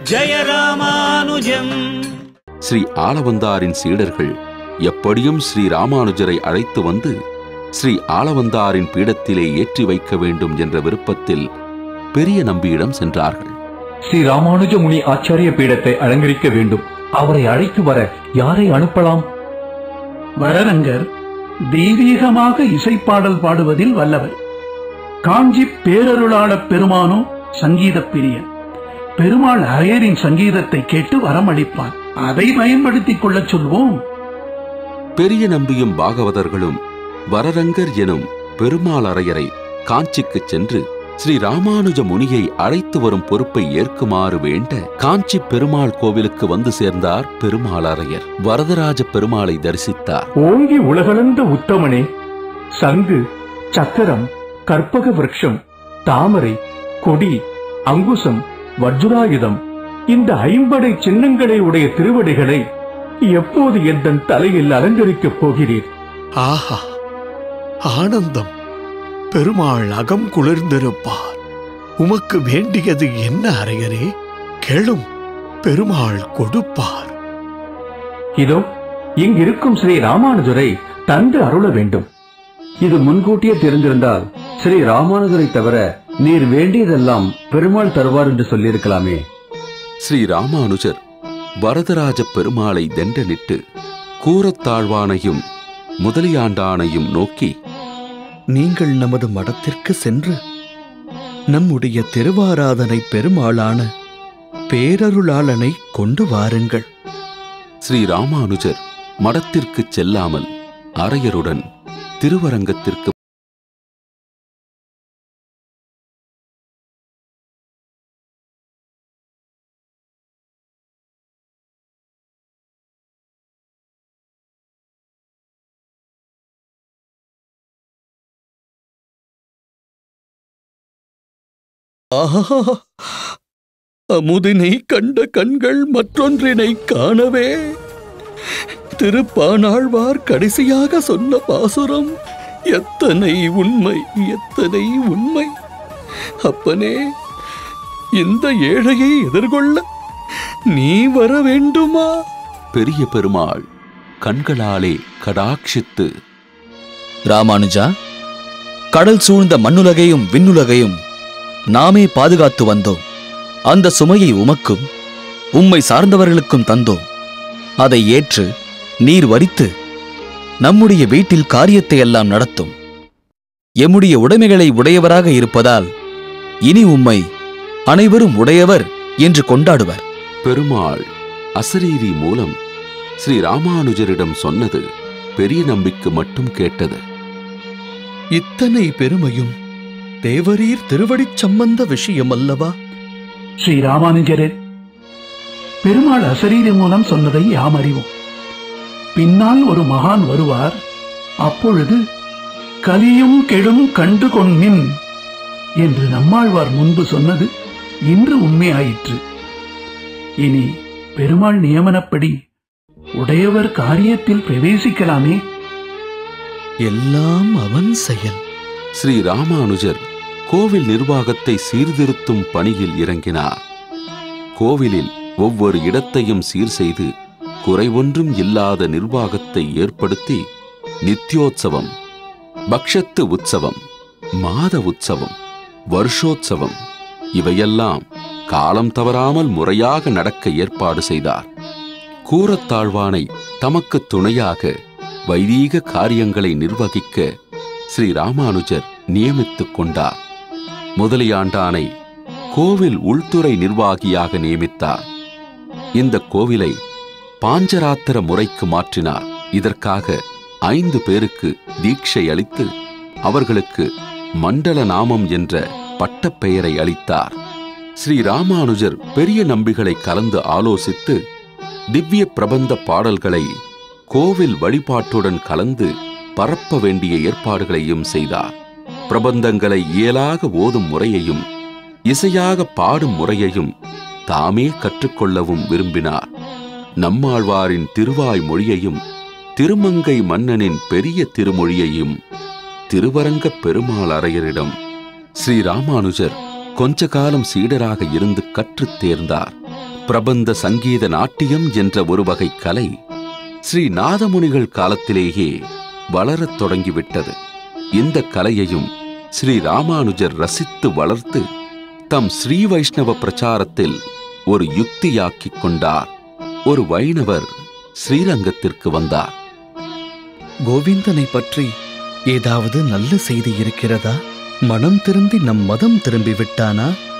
ஜய ராமானுஜம் ஸ்ரீ ஆளவந்தாரின் சீடர்கள் எப்படியும் ஸ்ரீ ராமானுஜரை அழைத்து வந்து ஸ்ரீ ஆளவந்தாரின் பீடத்திலே ஏற்றி வைக்க வேண்டும் என்ற விருப்பத்தில் பெரிய நம்பியிடம் சென்றார்கள் ஸ்ரீ ராமானுஜ முனி ஆச்சாரிய பீடத்தை அலங்கரிக்க வேண்டும் அவரை அழைத்து வர யாரை அனுப்பலாம் வரரங்கர் தெய்வீகமாக இசைப்பாடல் பாடுவதில் வல்லவர் காஞ்சி பேரருளாளப் பெருமானோ சங்கீத பிரியன் பெருமாள் அரையரின் சங்கீதத்தை கேட்டு வரமளிப்பான் அதை பயன்படுத்திக் கொள்ளச் சொல்வோம் பெரிய நம்பியும் பாகவதர்களும் வரரங்கர் எனும் பெருமாள் அரையரை காஞ்சிக்குச் சென்று ஸ்ரீ ராமானுஜ முனியை அழைத்து வரும் பொறுப்பை ஏற்குமாறு வேண்ட காஞ்சி பெருமாள் கோவிலுக்கு வந்து சேர்ந்தார் பெருமாள் அரையர் வரதராஜ பெருமாளை தரிசித்தார் ஓங்கி உலகளந்த உத்தமனே சங்கு சக்கரம் கற்பக விருட்சம் தாமரை கொடி அங்குசம் வஜ்ராயுதம் இந்த ஐம்படை சின்னங்களை உடைய திருவடிகளை எப்போது எந்தன் தலையில் அலங்கரிக்கப் போகிறீர் ஆஹா ஆனந்தம் பெருமாள் அகம் குளிர்ந்திருப்பார் உமக்கு வேண்டியது என்ன அரையரே கேளும் பெருமாள் கொடுப்பார் இதோ இங்கிருக்கும் ஸ்ரீ ராமானுஜரை தந்து அருள வேண்டும் இது முன்கூட்டியே தெரிந்திருந்தால் ஸ்ரீ ராமானுஜரை தவிர நீர் வேண்டியதெல்லாம் பெருமாள் தருவார் என்று சொல்லியிருக்கலாமே ஸ்ரீ ராமானுஜர் வரதராஜ பெருமாளை தெண்டனிட்டு கூரத்தாழ்வானையும் முதலியாண்டானையும் நோக்கி நீங்கள் நமது மடத்திற்கு சென்று நம்முடைய திருவாராதனை பெருமாளான பேரருளாளனை கொண்டு வாருங்கள் ஸ்ரீ ராமானுஜர் மடத்திற்குச் செல்லாமல் அரையருடன் திருவரங்கத்திற்கு ஆஹா அமுதினை கண்ட கண்கள் மற்றொன்றினை காணவே திருப்பானாழ்வார் கடைசியாக சொன்ன பாசுரம் எத்தனை உண்மை எத்தனை உண்மை அப்பனே இந்த ஏழையை எதிர்கொள்ள நீ வர வேண்டுமா பெரிய பெருமாள் கண்களாலே கடாட்சித்து ராமானுஜா கடல் சூழ்ந்த மண்ணுலகையும் விண்ணுலகையும் நாமே பாதுகாத்து வந்தோம் அந்த சுமையை உமக்கும் உம்மை சார்ந்தவர்களுக்கும் தந்தோம் அதை ஏற்று நீர் வரித்து நம்முடைய வீட்டில் காரியத்தை எல்லாம் நடத்தும் எம்முடைய உடைமைகளை உடையவராக இருப்பதால் இனி உம்மை அனைவரும் உடையவர் என்று கொண்டாடுவர் பெருமாள் அசரீரி மூலம் ஸ்ரீ ராமானுஜரிடம் சொன்னது பெரிய நம்பிக்கு மட்டும் கேட்டது இத்தனை பெருமையும் தேவரீர் திருவடிச் சம்பந்த விஷயம் அல்லவா ஸ்ரீ ராமானுஜரே பெருமாள் அசரீரி மூலம் சொன்னதை யாம் அறிவோம் பின்னால் ஒரு மகான் வருவார் அப்பொழுது கலியும் கெடும் கண்டு கொண்மின் என்று நம்மாழ்வார் முன்பு சொன்னது இன்று உண்மையாயிற்று இனி பெருமாள் நியமனப்படி உடையவர் காரியத்தில் பிரவேசிக்கலாமே எல்லாம் அவன் செயல் ஸ்ரீ ராமானுஜர் கோவில் நிர்வாகத்தை சீர்திருத்தும் பணியில் இறங்கினார் கோவிலில் ஒவ்வொரு இடத்தையும் சீர் செய்து குறைவொன்றும் இல்லாத நிர்வாகத்தை ஏற்படுத்தி நித்யோத்சவம் பக்ஷத்து உற்சவம் மாத உற்சவம் வருஷோத்சவம் இவையெல்லாம் காலம் தவறாமல் முறையாக நடக்க ஏற்பாடு செய்தார் கூரத்தாழ்வானை தமக்கு துணையாக வைதீக காரியங்களை நிர்வகிக்க ஸ்ரீ ராமானுஜர் நியமித்துக் கொண்டார் முதலியாண்டானை கோவில் உள்துறை நிர்வாகியாக நியமித்தார் இந்த கோவிலை பாஞ்சராத்திர முறைக்கு மாற்றினார் இதற்காக ஐந்து பேருக்கு தீட்சை அளித்து அவர்களுக்கு மண்டல நாமம் என்ற பட்டப்பெயரை அளித்தார் ஸ்ரீ ராமானுஜர் பெரிய நம்பிகளை கலந்து ஆலோசித்து திவ்ய பிரபந்த பாடல்களை கோவில் வழிபாட்டுடன் கலந்து பரப்ப வேண்டிய ஏற்பாடுகளையும் செய்தார் பிரபந்தங்களை இயலாக ஓதும் முறையையும் இசையாக பாடும் முறையையும் தாமே கற்றுக்கொள்ளவும் விரும்பினார் நம்மாழ்வாரின் திருவாய் மொழியையும் திருமங்கை மன்னனின் பெரிய திருமொழியையும் திருவரங்கப் பெருமாள் அரையரிடம் ஸ்ரீ ராமானுஜர் கொஞ்ச காலம் சீடராக இருந்து கற்றுத் தேர்ந்தார் பிரபந்த சங்கீத நாட்டியம் என்ற ஒரு வகை கலை ஸ்ரீ நாதமுனிகள் காலத்திலேயே வளரத் தொடங்கிவிட்டது இந்த கலையையும் ஸ்ரீ ராமானுஜர் ரசித்து வளர்த்து தம் ஸ்ரீ வைஷ்ணவ பிரச்சாரத்தில் ஒரு யுக்தியாக்கிக் கொண்டார் ஒரு வைணவர் ஸ்ரீரங்கத்திற்கு வந்தார் கோவிந்தனை பற்றி ஏதாவது நல்ல செய்தி இருக்கிறதா மனம் திரும்பி நம் மதம் திரும்பி விட்டானா